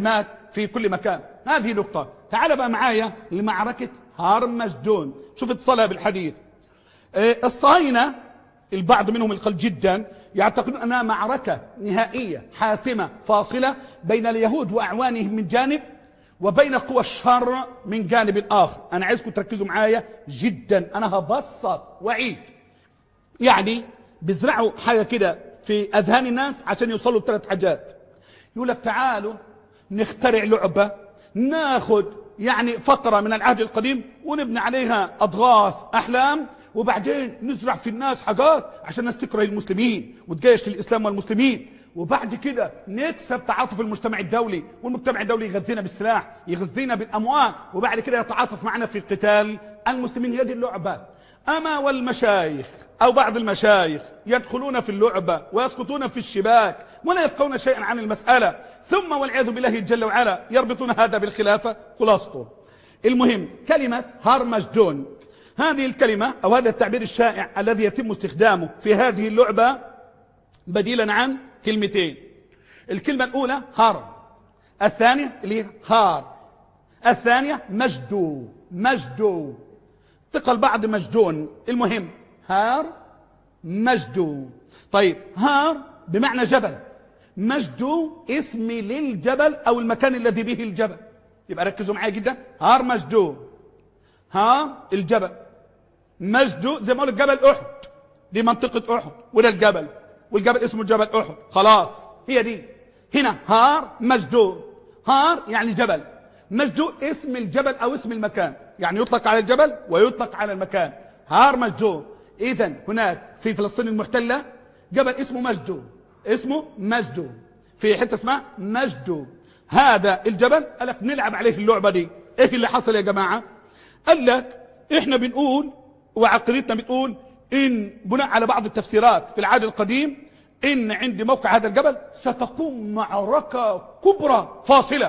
مات في كل مكان هذه نقطة تعال بقى معايا لمعركة هارمجدون شوف اتصلها بالحديث آه، الصهاينة البعض منهم القليل جدا يعتقدون أنها معركة نهائية حاسمة فاصلة بين اليهود وأعوانهم من جانب وبين قوى الشر من جانب آخر أنا عايزكم تركزوا معايا جدا أنا هبسط وعيد يعني بيزرعوا حاجة كده في أذهان الناس عشان يوصلوا لثلاث حاجات يقول لك تعالوا نخترع لعبة ناخد يعني فقرة من العهد القديم ونبني عليها أضغاث أحلام وبعدين نزرع في الناس حاجات عشان الناس تكره المسلمين وتجيش للإسلام والمسلمين وبعد كده نكسب تعاطف المجتمع الدولي والمجتمع الدولي يغذينا بالسلاح يغذينا بالأموال وبعد كده يتعاطف معنا في قتال المسلمين هي دي اللعبة أما والمشايخ أو بعض المشايخ يدخلون في اللعبة ويسقطون في الشباك ولا يفقهون شيئا عن المسألة ثم والعياذ بالله جل وعلا يربطون هذا بالخلافة خلاصته المهم كلمة هارمجدون هذه الكلمة أو هذا التعبير الشائع الذي يتم استخدامه في هذه اللعبة بديلا عن كلمتين الكلمة الأولى هار الثانية اللي هي هار الثانية مجدو مجدو ثقل البعض مجدون المهم هار مجدو طيب هار بمعنى جبل مجدو اسم للجبل او المكان الذي به الجبل يبقى ركزوا معايا جدا هار مجدو هار الجبل مجدو زي ما اقول جبل احد دي منطقة احد وده الجبل والجبل اسمه جبل احد خلاص هي دي هنا هار مجدو هار يعني جبل مجدو اسم الجبل او اسم المكان يعني يطلق على الجبل ويطلق على المكان هار مجدو اذا هناك في فلسطين المحتلة جبل اسمه مجدو اسمه مجدو في حتة اسمها مجدو هذا الجبل قال لك نلعب عليه اللعبة دي ايه اللي حصل يا جماعة قال لك احنا بنقول وعقيدتنا بتقول ان بناء على بعض التفسيرات في العهد القديم ان عند موقع هذا الجبل ستقوم معركة كبرى فاصلة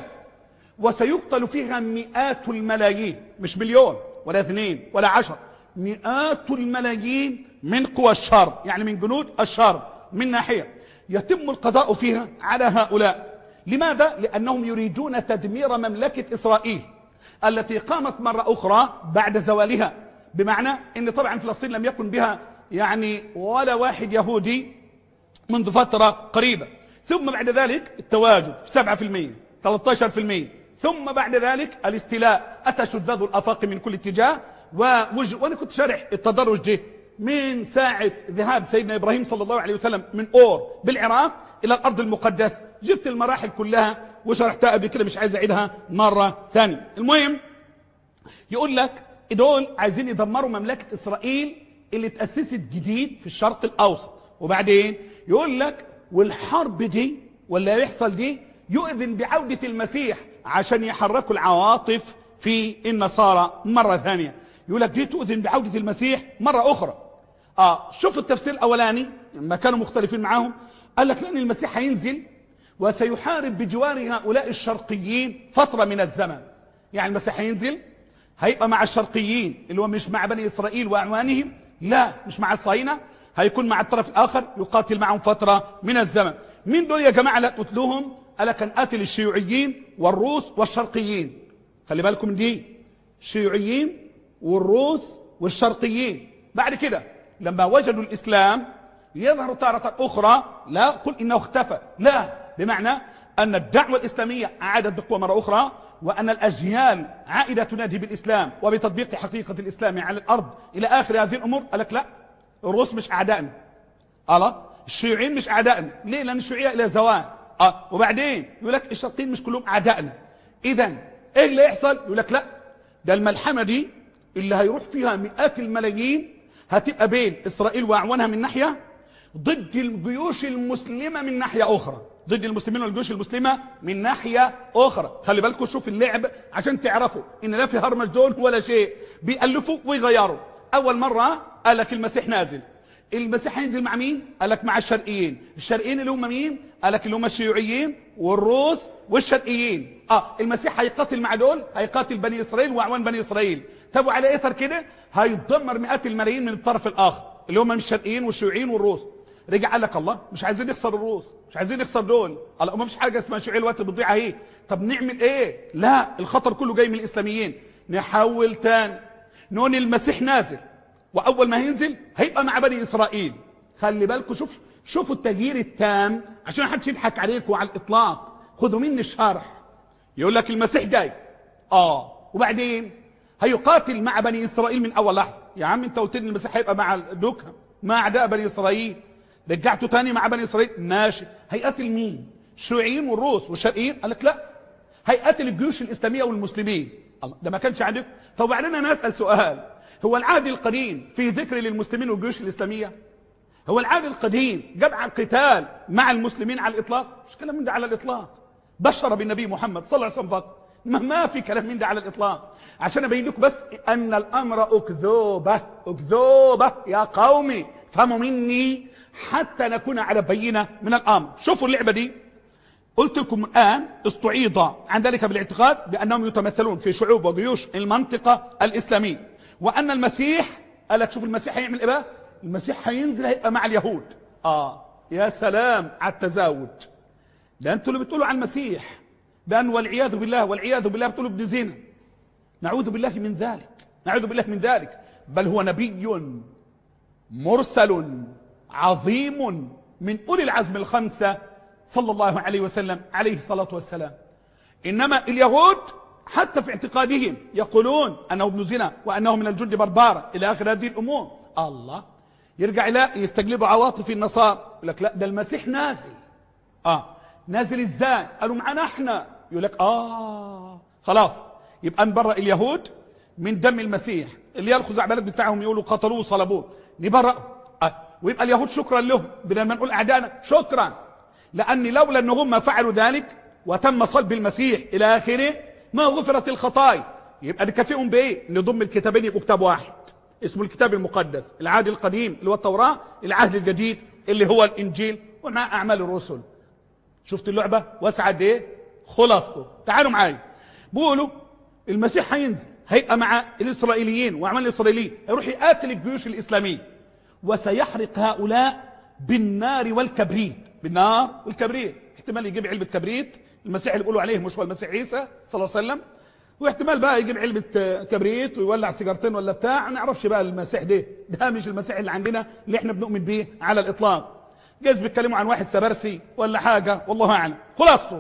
وسيقتل فيها مئات الملايين مش مليون ولا اثنين ولا عشر مئات الملايين من قوى الشر يعني من جنود الشر من ناحية يتم القضاء فيها على هؤلاء لماذا؟ لأنهم يريدون تدمير مملكة إسرائيل التي قامت مرة أخرى بعد زوالها بمعنى أن طبعا فلسطين لم يكن بها يعني ولا واحد يهودي منذ فترة قريبة ثم بعد ذلك التواجد 7% 13% ثم بعد ذلك الاستيلاء أتى شذاذ الأفاق من كل اتجاه ووج... وأنا كنت شارح التدرج ده من ساعة ذهاب سيدنا إبراهيم صلى الله عليه وسلم من أور بالعراق إلى الأرض المقدسة جبت المراحل كلها وشرحتها قبل كده مش عايز أعيدها مرة ثانية المهم يقول لك دول عايزين يدمروا مملكة إسرائيل اللي تأسست جديد في الشرق الأوسط وبعدين يقول لك والحرب دي ولا يحصل دي يؤذن بعودة المسيح عشان يحركوا العواطف في النصارى مرة ثانية يقول لك دي تؤذن بعودة المسيح مرة أخرى آه شوف التفسير الأولاني لما كانوا مختلفين معاهم قال لك لأن المسيح هينزل وسيحارب بجوار هؤلاء الشرقيين فترة من الزمن يعني المسيح هينزل هيبقى مع الشرقيين اللي هو مش مع بني إسرائيل وأعوانهم لا مش مع الصهاينة هيكون مع الطرف الآخر يقاتل معهم فترة من الزمن مين دول يا جماعة لا تقتلوهم قال كان قاتل الشيوعيين والروس والشرقيين خلي بالكم دي الشيوعيين والروس والشرقيين بعد كده لما وجدوا الإسلام يظهر تارة أخرى لا قل إنه اختفى لا بمعنى أن الدعوة الإسلامية عادت بقوة مرة أخرى وأن الأجيال عائدة تنادي بالإسلام وبتطبيق حقيقة الإسلام على الأرض إلى آخر هذه الأمور قال لك لا الروس مش أعدائنا الله الشيوعيين مش أعدائنا ليه لأن الشيوعية إلى زوال آه وبعدين يقول لك الشرقيين مش كلهم أعدائنا إذا إيه اللي يحصل يقول لك لا ده الملحمة دي اللي هيروح فيها مئات الملايين هتبقى بين إسرائيل وأعوانها من ناحية ضد الجيوش المسلمة من ناحية أخرى ضد المسلمين والجيوش المسلمة من ناحية أخرى خلي بالكم شوف اللعب عشان تعرفوا إن لا في هرمجدون ولا شيء بيألفوا ويغيروا أول مرة قال لك المسيح نازل المسيح هينزل مع مين؟ قال لك مع الشرقيين الشرقيين اللي هم مين؟ قال لك اللي هم الشيوعيين والروس والشرقيين اه المسيح هيقاتل مع دول هيقاتل بني اسرائيل واعوان بني اسرائيل طب وعلى اثر كده هيدمر مئات الملايين من الطرف الاخر اللي هم من الشرقيين والشيوعيين والروس رجع قال لك الله مش عايزين نخسر الروس مش عايزين نخسر دول الله ما فيش حاجه اسمها شيوعيه الوقت بتضيع اهي طب نعمل ايه لا الخطر كله جاي من الاسلاميين نحول تاني نون المسيح نازل واول ما هينزل هيبقى مع بني اسرائيل خلي بالكم شوف شوفوا التغيير التام عشان ما حدش يضحك عليكم على الاطلاق خذوا مني الشرح يقول لك المسيح جاي اه وبعدين هيقاتل مع بني اسرائيل من اول لحظه يا عم انت قلت لي المسيح هيبقى مع دوكا مع اعداء بني اسرائيل رجعته تاني مع بني اسرائيل ماشي هيقاتل مين الشيوعيين والروس والشرقيين قال لك لا هيقاتل الجيوش الاسلاميه والمسلمين الله ده ما كانش عندكم طب وبعدين انا اسال سؤال هو العهد القديم في ذكر للمسلمين والجيوش الاسلاميه هو العهد القديم جمع القتال مع المسلمين على الاطلاق مش كلام من ده على الاطلاق بشر بالنبي محمد صلى الله عليه وسلم فقط ما, ما في كلام من ده على الاطلاق عشان ابين لكم بس ان الامر اكذوبه اكذوبه يا قومي فهموا مني حتى نكون على بينه من الامر شوفوا اللعبه دي قلت لكم الان استعيض عن ذلك بالاعتقاد بانهم يتمثلون في شعوب وجيوش المنطقه الاسلاميه وان المسيح قال لك شوف المسيح هيعمل ايه بقى المسيح هينزل هيبقى مع اليهود اه يا سلام على التزاوج ده انتوا اللي بتقولوا عن المسيح بأن والعياذ بالله والعياذ بالله بتقولوا ابن زنا نعوذ بالله من ذلك نعوذ بالله من ذلك بل هو نبي مرسل عظيم من أولي العزم الخمسة صلى الله عليه وسلم عليه الصلاة والسلام إنما اليهود حتى في اعتقادهم يقولون أنه ابن زنا وأنه من الجند بربارة إلى آخر هذه الأمور الله يرجع لا يستجلبوا عواطف النصارى يقول لك لا ده المسيح نازل اه نازل ازاي قالوا معانا احنا يقول لك اه خلاص يبقى نبرأ اليهود من دم المسيح اللي الخزعبلات بتاعهم يقولوا قتلوه وصلبوه نبرأ آه. ويبقى اليهود شكرا لهم بدل ما نقول اعدائنا شكرا لان لولا ان هم فعلوا ذلك وتم صلب المسيح الى اخره ما غفرت الخطايا يبقى نكافئهم بايه نضم الكتابين يبقوا كتاب واحد اسمه الكتاب المقدس العهد القديم اللي هو التوراه العهد الجديد اللي هو الانجيل ومع اعمال الرسل شفت اللعبه واسعه قد ايه خلاصته تعالوا معايا بيقولوا المسيح هينزل هيبقى مع الاسرائيليين واعمال الاسرائيليين يروح يقاتل الجيوش الاسلاميه وسيحرق هؤلاء بالنار والكبريت بالنار والكبريت احتمال يجيب علبه كبريت المسيح اللي بيقولوا عليه مش هو المسيح عيسى صلى الله عليه وسلم واحتمال بقى يجيب علبة كبريت ويولع سيجارتين ولا بتاع ما نعرفش بقى المسيح ده ده مش المسيح اللي عندنا اللي احنا بنؤمن بيه على الاطلاق جايز بيتكلموا عن واحد سبرسي ولا حاجة والله اعلم خلاصته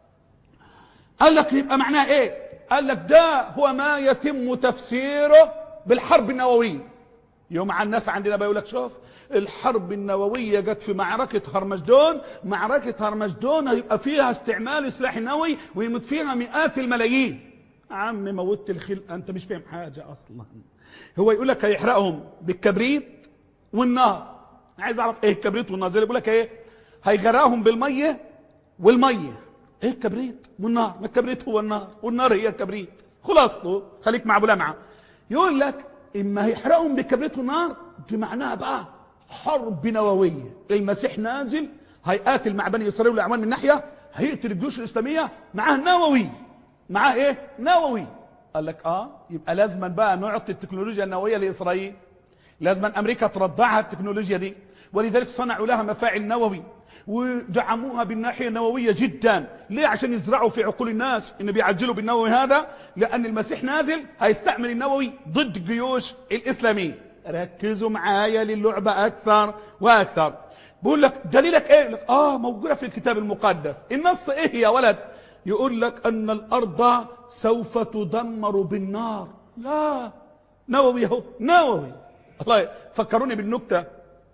قال لك يبقى معناه ايه قال لك ده هو ما يتم تفسيره بالحرب النووية يوم على الناس عندنا بيقول لك شوف الحرب النووية جت في معركة هرمجدون معركة هرمجدون هيبقى فيها استعمال سلاح نووي ويموت فيها مئات الملايين عم موت الخلق انت مش فاهم حاجة اصلا هو يقول لك هيحرقهم بالكبريت والنار عايز اعرف ايه الكبريت والنار زي اللي بيقول لك ايه هيغرقهم بالمية والمية ايه الكبريت والنار ما الكبريت هو النار والنار هي الكبريت خلاصته خليك مع ابو لمعه يقول لك اما هيحرقهم بالكبريت والنار دي معناها بقى حرب نوويه المسيح نازل هيقاتل مع بني اسرائيل والاعوان من ناحيه هيقتل الجيوش الاسلاميه معاه نووي معاه ايه نووي قال لك اه يبقى لازما بقى نعطي التكنولوجيا النوويه لاسرائيل لازما امريكا ترضعها التكنولوجيا دي ولذلك صنعوا لها مفاعل نووي ودعموها بالناحيه النوويه جدا ليه عشان يزرعوا في عقول الناس ان بيعجلوا بالنووي هذا لان المسيح نازل هيستعمل النووي ضد الجيوش الاسلاميه ركزوا معايا للعبه اكثر واكثر بقول لك دليلك ايه لك اه موجوده في الكتاب المقدس النص ايه يا ولد يقول لك ان الارض سوف تدمر بالنار لا نووي اهو نووي الله فكروني بالنكته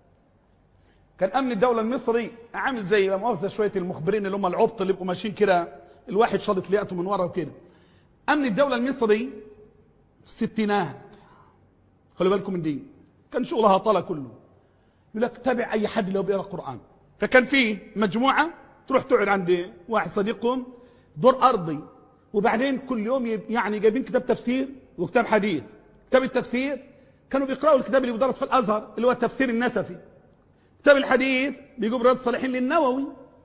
كان امن الدوله المصري عامل زي لا مؤاخذه شويه المخبرين اللي هم العبط اللي بيبقوا ماشيين كده الواحد شاطط لياقته من ورا وكده امن الدوله المصري في الستينات خلوا بالكم من دي كان شغلها طالع كله يقول لك تابع اي حد لو بيقرا قران فكان في مجموعه تروح تقعد عند واحد صديقهم دور ارضي وبعدين كل يوم يعني جايبين كتاب تفسير وكتاب حديث كتاب التفسير كانوا بيقراوا الكتاب اللي بيدرس في الازهر اللي هو التفسير النسفي كتاب الحديث بيجيب رياض الصالحين للنووي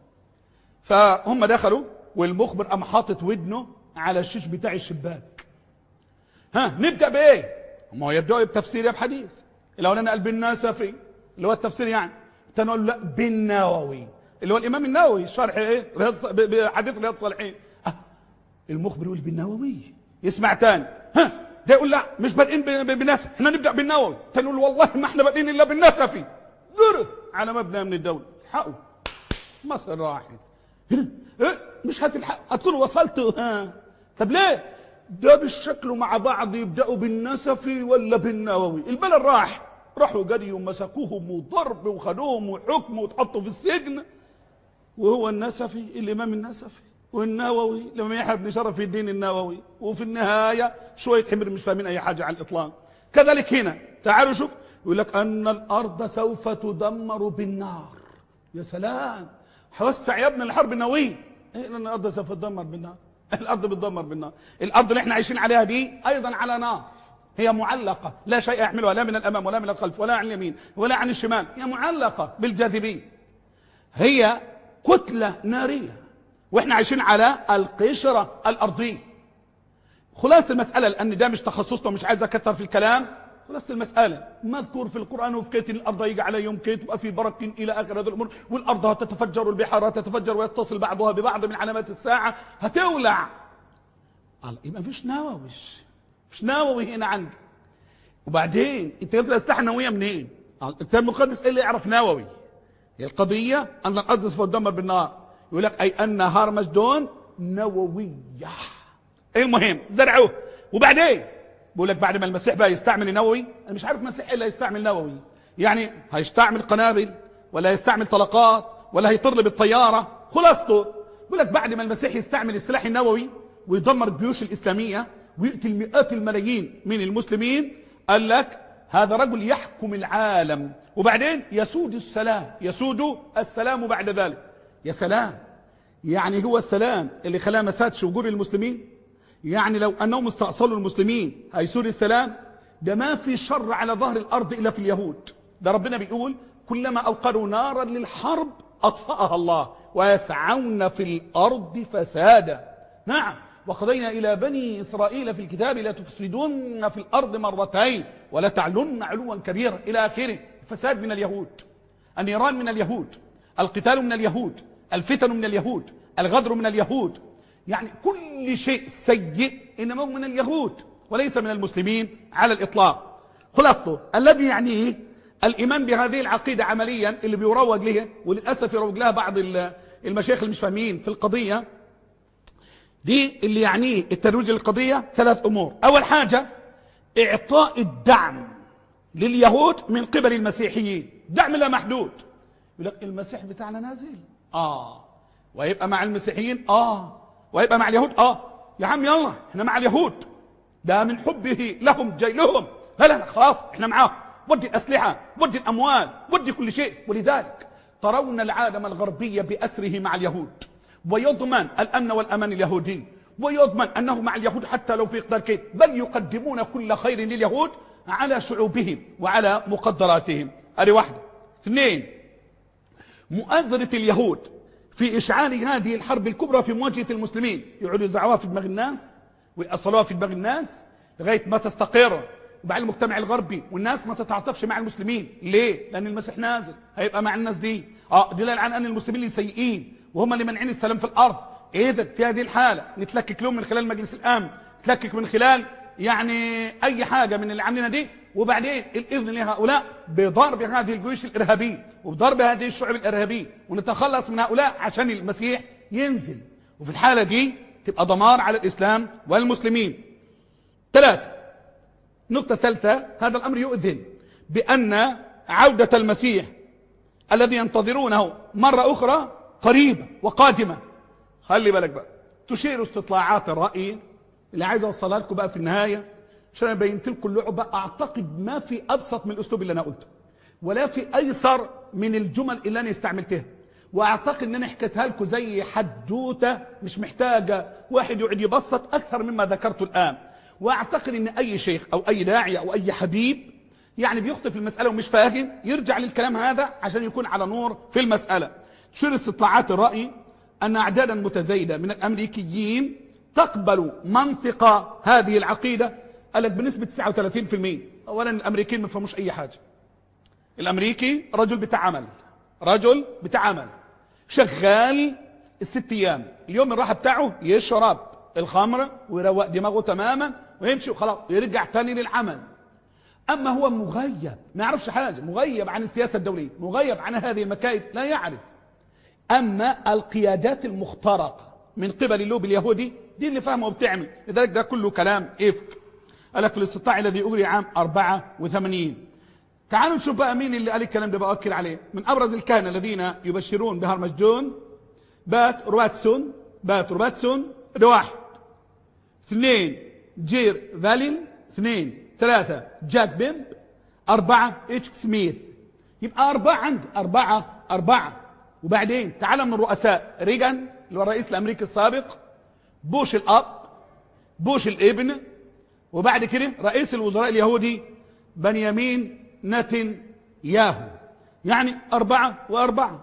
فهم دخلوا والمخبر قام حاطط ودنه على الشيش بتاع الشباك ها نبدا بايه؟ هم يبداوا بتفسير يا بحديث الاولاني قلب النسفي اللي هو التفسير يعني تنقول لا بالنووي اللي هو الامام النووي شرح ايه رياض ص- ب- بحديث رياض الصالحين آه. المخبر يقول بالنووي يسمع تاني ها ده يقول لا مش بادئين ب- ب- بالنسف احنا نبدا بالنووي تاني يقول والله ما احنا بادئين الا بالنسفي قره على مبنى من الدوله حقه مصر راحت إيه؟ مش هتلحق هتكونوا وصلتوا ها طب ليه ده بالشكل مع بعض يبداوا بالنسفي ولا بالنووي البلد راح راحوا جريوا ومسكوهم وضرب وخدوهم وحكم وتحطوا في السجن وهو النسفي الامام النسفي والنووي الامام يحيى بن شرف الدين النووي وفي النهايه شويه حمر مش فاهمين اي حاجه على الاطلاق كذلك هنا تعالوا شوف يقول لك ان الارض سوف تدمر بالنار يا سلام هوسع يا ابن الحرب النوويه ايه لان الارض سوف تدمر بالنار الارض بتدمر بالنار الارض اللي احنا عايشين عليها دي ايضا على نار هي معلقه لا شيء يحملها لا من الامام ولا من الخلف ولا عن اليمين ولا عن الشمال هي معلقه بالجاذبيه هي كتلة نارية واحنا عايشين على القشرة الأرضية خلاص المسألة لأن ده مش تخصصنا ومش عايز أكثر في الكلام خلاص المسألة مذكور في القرآن وفي كيت الأرض يجي على يوم كيت وفي برك إلى آخر هذه الأمور والأرض هتتفجر والبحار هتتفجر ويتصل بعضها ببعض من علامات الساعة هتولع قال يبقى مفيش نووي مش نووي هنا عندي وبعدين انت جبت الاسلحه النوويه منين؟ قال الكتاب المقدس ايه اللي يعرف نووي؟ هي القضيه ان الارض سوف تدمر بالنار يقول لك اي ان هارمجدون نوويه المهم زرعوه وبعدين بيقول لك بعد ما المسيح بقى يستعمل النووي انا مش عارف المسيح الا يستعمل نووي يعني هيستعمل قنابل ولا يستعمل طلقات ولا هيطر بالطياره خلاصته بيقول لك بعد ما المسيح يستعمل السلاح النووي ويدمر الجيوش الاسلاميه ويقتل مئات الملايين من المسلمين قال لك هذا رجل يحكم العالم وبعدين يسود السلام يسود السلام بعد ذلك يا سلام يعني هو السلام اللي خلاه ما سادش وجور المسلمين يعني لو انهم استأصلوا المسلمين هيسود السلام ده ما في شر على ظهر الارض الا في اليهود ده ربنا بيقول كلما اوقدوا نارا للحرب اطفاها الله ويسعون في الارض فسادا نعم وقضينا إلى بني إسرائيل في الكتاب لا تفسدن في الأرض مرتين ولا تعلن علوا كبيرا إلى آخره الفساد من اليهود النيران من اليهود القتال من اليهود الفتن من اليهود الغدر من اليهود يعني كل شيء سيء إنما هو من اليهود وليس من المسلمين على الإطلاق خلاصته الذي يعنيه الإيمان بهذه العقيدة عمليا اللي بيروج لها وللأسف يروج لها بعض المشايخ اللي مش فاهمين في القضية دي اللي يعنيه الترويج للقضية ثلاث أمور أول حاجة إعطاء الدعم لليهود من قبل المسيحيين دعم لا محدود يقول لك المسيح بتاعنا نازل آه ويبقى مع المسيحيين آه ويبقى مع اليهود آه يا عم يلا احنا مع اليهود ده من حبه لهم جاي لهم لا لا لا خلاص احنا معاه ودي الأسلحة ودي الأموال ودي كل شيء ولذلك ترون العالم الغربي بأسره مع اليهود ويضمن الأمن والأمان اليهودي ويضمن أنه مع اليهود حتى لو في إقدار كيد بل يقدمون كل خير لليهود على شعوبهم وعلى مقدراتهم هذه واحدة اثنين مؤازرة اليهود في إشعال هذه الحرب الكبرى في مواجهة المسلمين يقعدوا يزرعوها في دماغ الناس ويأصلوها في دماغ الناس لغاية ما تستقر وبعد المجتمع الغربي والناس ما تتعاطفش مع المسلمين ليه؟ لأن المسيح نازل هيبقى مع الناس دي اه دليل على أن المسلمين اللي سيئين وهم اللي منعين السلام في الارض اذا في هذه الحاله نتلكك لهم من خلال مجلس الامن نتلكك من خلال يعني اي حاجه من اللي عاملينها دي وبعدين الاذن لهؤلاء بضرب هذه الجيوش الارهابيه وبضرب هذه الشعوب الارهابيه ونتخلص من هؤلاء عشان المسيح ينزل وفي الحاله دي تبقى دمار على الاسلام والمسلمين ثلاثه نقطه ثالثه هذا الامر يؤذن بان عوده المسيح الذي ينتظرونه مره اخرى قريبة وقادمة خلي بالك بقى تشير استطلاعات الرأي اللي عايز اوصلها لكم بقى في النهاية عشان انا بينت لكم اللعبة اعتقد ما في ابسط من الاسلوب اللي انا قلته ولا في ايسر من الجمل اللي انا استعملتها واعتقد ان انا حكيتها لكم زي حدوته مش محتاجه واحد يقعد يبسط اكثر مما ذكرته الان واعتقد ان اي شيخ او اي داعيه او اي حبيب يعني بيخطئ في المساله ومش فاهم يرجع للكلام هذا عشان يكون على نور في المساله تشير استطلاعات الرأي أن أعدادا متزايدة من الأمريكيين تقبل منطق هذه العقيدة قال لك بنسبة 39% أولا الأمريكيين ما فهموش أي حاجة الأمريكي رجل بتاع عمل رجل بتاع عمل شغال الست ايام اليوم الراحه بتاعه يشرب الخمر ويروق دماغه تماما ويمشي وخلاص يرجع تاني للعمل اما هو مغيب ما يعرفش حاجه مغيب عن السياسه الدوليه مغيب عن هذه المكائد لا يعرف اما القيادات المخترقه من قبل اللوب اليهودي دي اللي فاهمه وبتعمل لذلك ده كله كلام افك قال لك في الاستطاع الذي اجري عام 84 تعالوا نشوف بقى مين اللي قال الكلام ده بأكد عليه من ابرز الكهنه الذين يبشرون بهرمجدون بات روباتسون بات روباتسون ده واحد اثنين جير فالين اثنين ثلاثة جاك بيمب أربعة اتش سميث يبقى أربعة عندي أربعة أربعة وبعدين تعال من الرؤساء ريغان اللي هو الرئيس الأمريكي السابق بوش الأب بوش الابن وبعد كده رئيس الوزراء اليهودي بنيامين نتن ياهو يعني أربعة وأربعة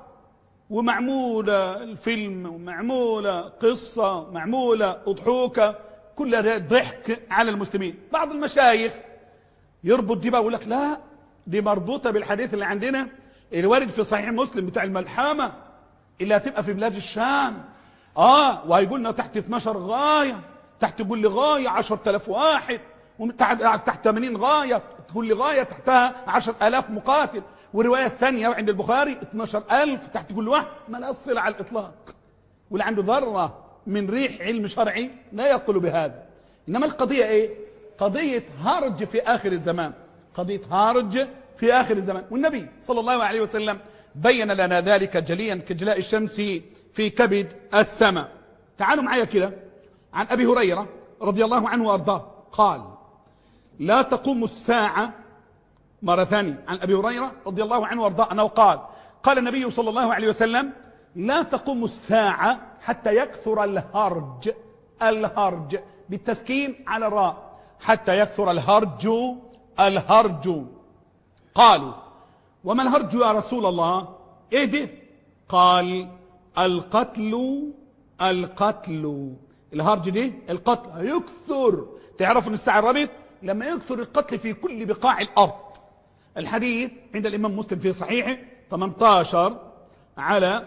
ومعمولة الفيلم ومعمولة قصة معمولة أضحوكة كلها ضحك على المسلمين بعض المشايخ يربط دي بقى يقول لك لا دي مربوطة بالحديث اللي عندنا اللي وارد في صحيح مسلم بتاع الملحمة اللي هتبقى في بلاد الشام اه وهيقول لنا تحت 12 غاية تحت كل غاية 10000 واحد وتحت تحت 80 غاية كل غاية تحتها 10000 مقاتل والرواية الثانية عند البخاري 12000 تحت كل واحد ما لا صلة على الإطلاق واللي عنده ذرة من ريح علم شرعي لا يقول بهذا إنما القضية إيه قضية هرج في آخر الزمان قضية هرج في آخر الزمان والنبي صلى الله عليه وسلم بين لنا ذلك جليا كجلاء الشمس في كبد السماء تعالوا معايا كده عن أبي هريرة رضي الله عنه وأرضاه قال لا تقوم الساعة مرة ثانية عن أبي هريرة رضي الله عنه وارضاه أنه قال قال النبي صلى الله عليه وسلم لا تقوم الساعة حتى يكثر الهرج الهرج بالتسكين على الراء حتى يكثر الهرج الهرج قالوا وما الهرج يا رسول الله ايه ده قال القتل القتل الهرج دي القتل يكثر تعرفوا ان الساعة الرابط لما يكثر القتل في كل بقاع الأرض الحديث عند الإمام مسلم في صحيحه 18 على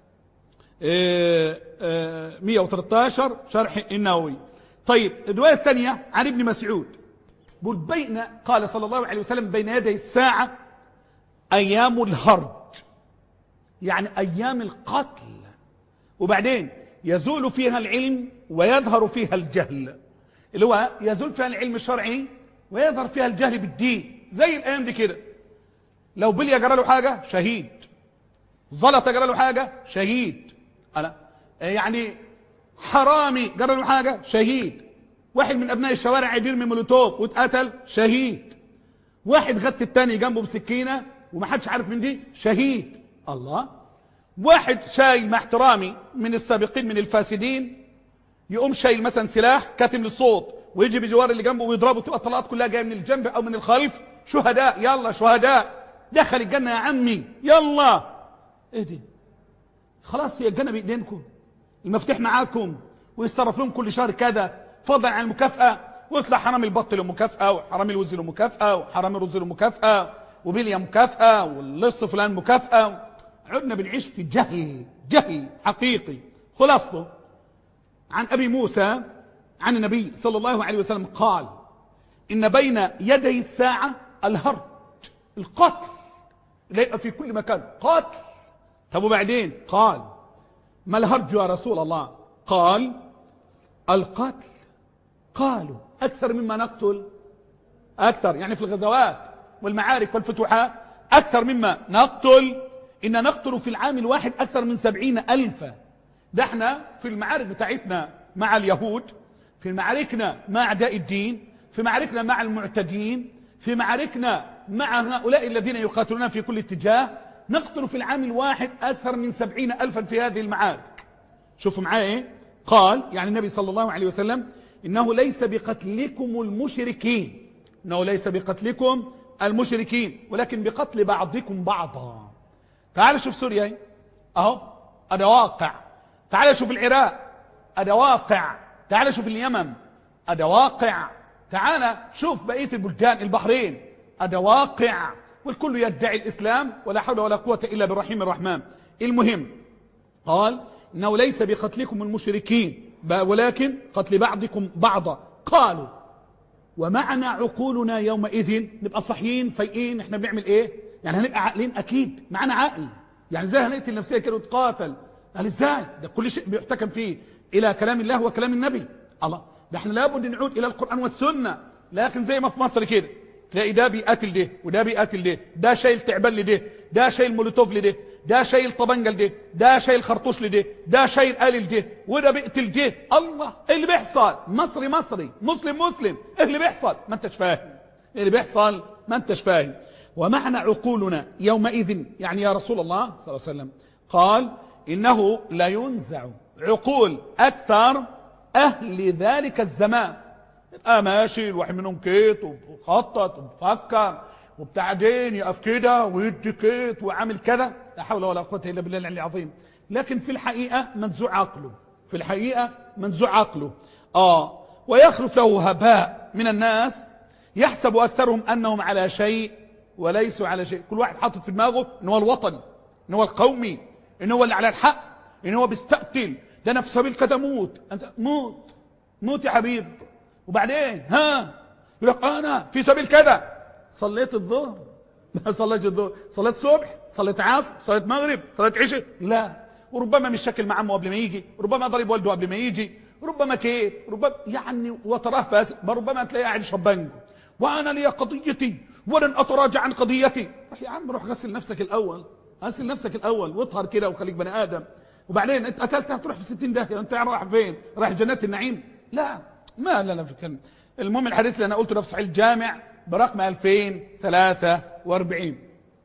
113 شرح النووي طيب الرواية الثانية عن ابن مسعود بل بين قال صلى الله عليه وسلم بين يدي الساعة أيام الهرج يعني أيام القتل وبعدين يزول فيها العلم ويظهر فيها الجهل اللي هو يزول فيها العلم الشرعي ويظهر فيها الجهل بالدين زي الايام دي كده لو بليا جرى له حاجه شهيد زلط جرى له حاجه شهيد انا يعني حرامي جرى له حاجه شهيد واحد من ابناء الشوارع بيرمي مولوتوف واتقتل شهيد واحد غت التاني جنبه بسكينه ومحدش عارف من دي شهيد الله واحد شايل مع احترامي من السابقين من الفاسدين يقوم شايل مثلا سلاح كاتم للصوت ويجي بجوار اللي جنبه ويضربه تبقى الطلقات كلها جايه من الجنب او من الخلف شهداء يلا شهداء دخل الجنه يا عمي يلا ايه دي خلاص هي الجنه بايدينكم المفتاح معاكم ويتصرف لهم كل شهر كذا فضلا عن المكافاه ويطلع حرامي البط له مكافاه وحرامي الوز له مكافاه وحرامي الرز له مكافاه وبيليا مكافاه واللص فلان مكافاه عدنا بنعيش في جهل جهل حقيقي خلاصته عن أبي موسى عن النبي صلى الله عليه وسلم قال إن بين يدي الساعة الهرج القتل اللي يبقى في كل مكان قتل طب وبعدين قال ما الهرج يا رسول الله قال القتل قالوا أكثر مما نقتل أكثر يعني في الغزوات والمعارك والفتوحات أكثر مما نقتل إن نقتل في العام الواحد أكثر من سبعين ألفا ده احنا في المعارك بتاعتنا مع اليهود في معاركنا مع أعداء الدين في معاركنا مع المعتدين في معاركنا مع هؤلاء الذين يقاتلون في كل اتجاه نقتل في العام الواحد أكثر من سبعين ألفا في هذه المعارك شوفوا معايا ايه قال يعني النبي صلى الله عليه وسلم إنه ليس بقتلكم المشركين إنه ليس بقتلكم المشركين ولكن بقتل بعضكم بعضا تعال شوف سوريا ايه اهو هذا واقع تعال شوف العراق هذا واقع تعال شوف اليمن هذا واقع تعال شوف بقية البلدان البحرين هذا واقع والكل يدعي الإسلام ولا حول ولا قوة إلا بالرحيم الرحمن المهم قال إنه ليس بقتلكم المشركين ولكن قتل بعضكم بعضا قالوا ومعنا عقولنا يومئذ نبقى صحيين فايقين احنا بنعمل ايه يعني هنبقى عاقلين اكيد معنا عقل يعني ازاي هنقتل نفسيه كده وتقاتل قال ازاي ده كل شيء بيحتكم فيه الى كلام الله وكلام النبي الله ده احنا لابد نعود الى القران والسنه لكن زي ما في مصر كده تلاقي ده بيقاتل ده وده بيقاتل ده ده شايل تعبان لده ده شايل مولوتوف لده ده شايل طبنجه لده ده شايل خرطوش لده ده شايل آل لده وده بيقتل ده الله ايه اللي بيحصل مصري مصري مسلم مسلم ايه اللي بيحصل ما انتش فاهم ايه اللي بيحصل ما انتش فاهم ومعنى عقولنا يومئذ يعني يا رسول الله صلى الله عليه وسلم قال إنه لا ينزع عقول أكثر أهل ذلك الزمان يبقى ماشي الواحد منهم كيت وخطط وبفكر وبتعدين يقف كده ويدي كيت وعامل كذا لا حول ولا قوة إلا بالله العلي العظيم لكن في الحقيقة منزوع عقله في الحقيقة منزوع عقله آه ويخلف له هباء من الناس يحسب أكثرهم أنهم على شيء وليسوا على شيء كل واحد حاطط في دماغه ان هو الوطني ان هو القومي ان هو اللي على الحق ان هو بيستقتل ده انا في سبيل كذا موت انت موت موت يا حبيب وبعدين ها يقول لك انا في سبيل كذا صليت الظهر ما صليتش الظهر صليت صبح صليت عصر صليت مغرب صليت عشاء لا وربما مش شكل مع عمه قبل ما يجي ربما ضرب والده قبل ما يجي ربما كيت ربما يعني وتراه فاسد ربما تلاقيه قاعد يشرب بانجو وانا لي قضيتي ولن اتراجع عن قضيتي روح يا عم روح غسل نفسك الاول غسل نفسك الاول واطهر كده وخليك بني ادم وبعدين انت قتلت هتروح في 60 داهيه انت رايح فين رايح جنات النعيم لا ما لا لا في كلمه المهم الحديث اللي انا قلته ده في صحيح الجامع برقم 2043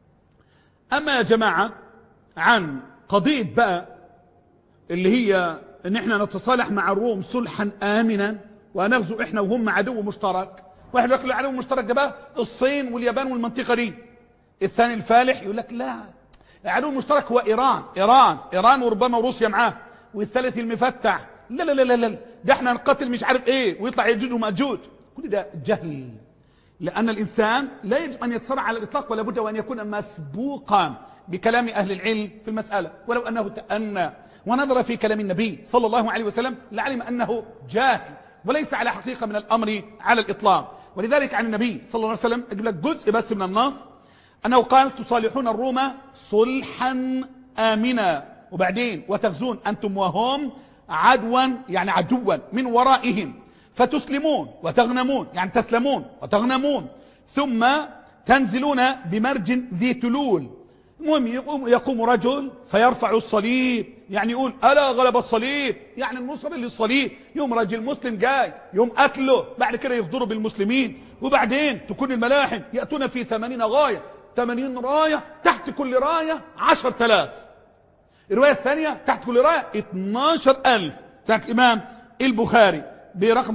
اما يا جماعه عن قضيه بقى اللي هي ان احنا نتصالح مع الروم صلحا امنا ونغزو احنا وهم عدو مشترك واحد يقول عليهم مشترك ده بقى الصين واليابان والمنطقه دي الثاني الفالح يقول لك لا العدو المشترك هو ايران ايران ايران وربما روسيا معاه والثالث المفتح لا لا لا لا ده احنا نقتل مش عارف ايه ويطلع يجوج وماجوج كل ده جهل لان الانسان لا يجب ان يتصارع على الاطلاق ولا بد وان يكون مسبوقا بكلام اهل العلم في المساله ولو انه تأنى ونظر في كلام النبي صلى الله عليه وسلم لعلم انه جاهل وليس على حقيقة من الأمر على الإطلاق ولذلك عن النبي صلى الله عليه وسلم أجيب لك جزء بس من النص أنه قال تصالحون الروم صلحا آمنا وبعدين وتغزون أنتم وهم عدوا يعني عدوا من ورائهم فتسلمون وتغنمون يعني تسلمون وتغنمون ثم تنزلون بمرج ذي تلول المهم يقوم, يقوم رجل فيرفع الصليب يعني يقول ألا غلب الصليب يعني النصر للصليب يوم رجل مسلم جاي يوم أكله بعد كده يفضروا بالمسلمين وبعدين تكون الملاحم يأتون في ثمانين غاية ثمانين راية تحت كل راية عشر تلاف الرواية الثانية تحت كل راية اتناشر ألف تحت الإمام البخاري برقم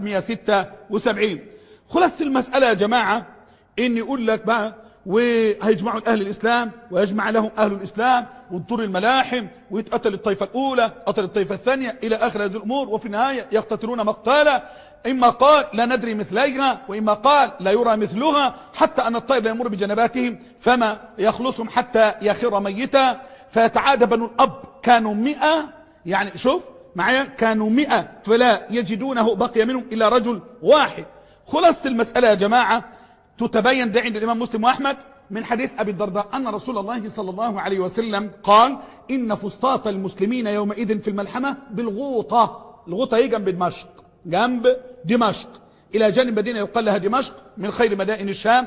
3176 خلاصة المسألة يا جماعة إن يقول لك بقى وهيجمعوا أهل الإسلام ويجمع لهم أهل الإسلام وتطر الملاحم ويتقتل الطائفة الأولى قتل الطائفة الثانية إلى آخر هذه الأمور وفي النهاية يقتتلون مقتالا إما قال لا ندري مثليها وإما قال لا يرى مثلها حتى أن الطير لا يمر بجنباتهم فما يخلصهم حتى يخر ميتا فيتعادى بنو الأب كانوا مئة يعني شوف معايا كانوا مئة فلا يجدونه بقي منهم إلا رجل واحد خلاصة المسألة يا جماعة تتبين ده عند الإمام مسلم وأحمد من حديث أبي الدرداء أن رسول الله صلى الله عليه وسلم قال إن فسطاط المسلمين يومئذ في الملحمة بالغوطة الغوطة هي جنب دمشق جنب دمشق إلى جانب مدينة يقال لها دمشق من خير مدائن الشام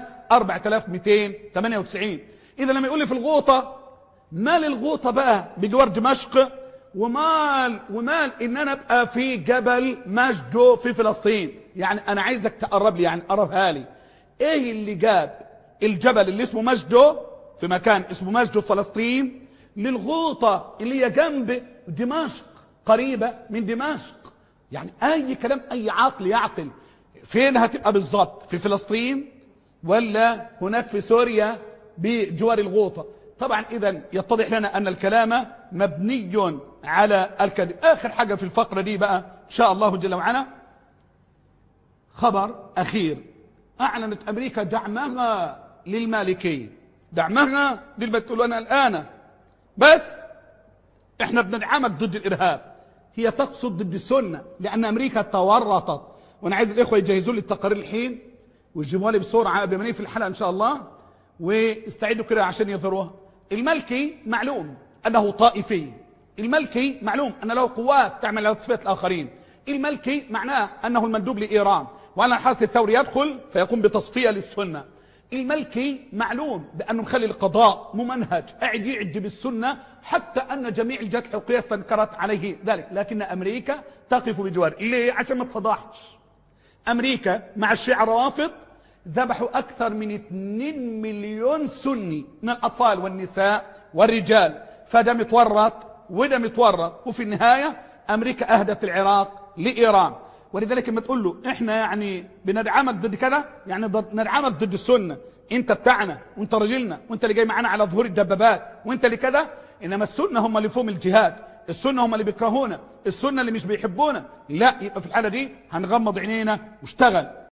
4298 إذا لما يقول لي في الغوطة مال الغوطة بقى بجوار دمشق ومال ومال ان انا ابقى في جبل مجدو في فلسطين يعني انا عايزك تقرب لي يعني قربها لي ايه اللي جاب الجبل اللي اسمه مجدو في مكان اسمه مجدو في فلسطين للغوطة اللي هي جنب دمشق قريبة من دمشق يعني اي كلام اي عاقل يعقل فين هتبقى بالظبط في فلسطين ولا هناك في سوريا بجوار الغوطة طبعا اذا يتضح لنا ان الكلام مبني على الكذب اخر حاجة في الفقرة دي بقى ان شاء الله جل وعلا خبر اخير اعلنت امريكا دعمها للمالكية دعمها للبتول أنا الآن بس احنا بندعمك ضد الإرهاب هي تقصد ضد السنة لأن أمريكا تورطت وأنا عايز الإخوة يجهزوا لي التقارير الحين ويجيبوها لي بسرعة قبل ما في الحلقة إن شاء الله واستعدوا كده عشان يظهروها الملكي معلوم أنه طائفي الملكي معلوم أن له قوات تعمل على تصفية الآخرين الملكي معناه أنه المندوب لإيران وأن الحاس الثوري يدخل فيقوم بتصفية للسنة الملكي معلوم بأنه مخلي القضاء ممنهج قاعد يعد بالسنة حتى أن جميع الجهات الحقوقية استنكرت عليه ذلك لكن أمريكا تقف بجوار ليه؟ عشان ما تفضحش أمريكا مع الشيعة الروافض ذبحوا أكثر من 2 مليون سني من الأطفال والنساء والرجال فده متورط وده متورط وفي النهاية أمريكا أهدت العراق لإيران ولذلك لما تقول له احنا يعني بندعمك ضد كذا يعني ضد ندعمك ضد السنه انت بتاعنا وانت راجلنا وانت اللي جاي معانا على ظهور الدبابات وانت اللي كذا انما السنه هم اللي فوق الجهاد السنه هم اللي بيكرهونا السنه اللي مش بيحبونا لا يبقى في الحاله دي هنغمض عينينا واشتغل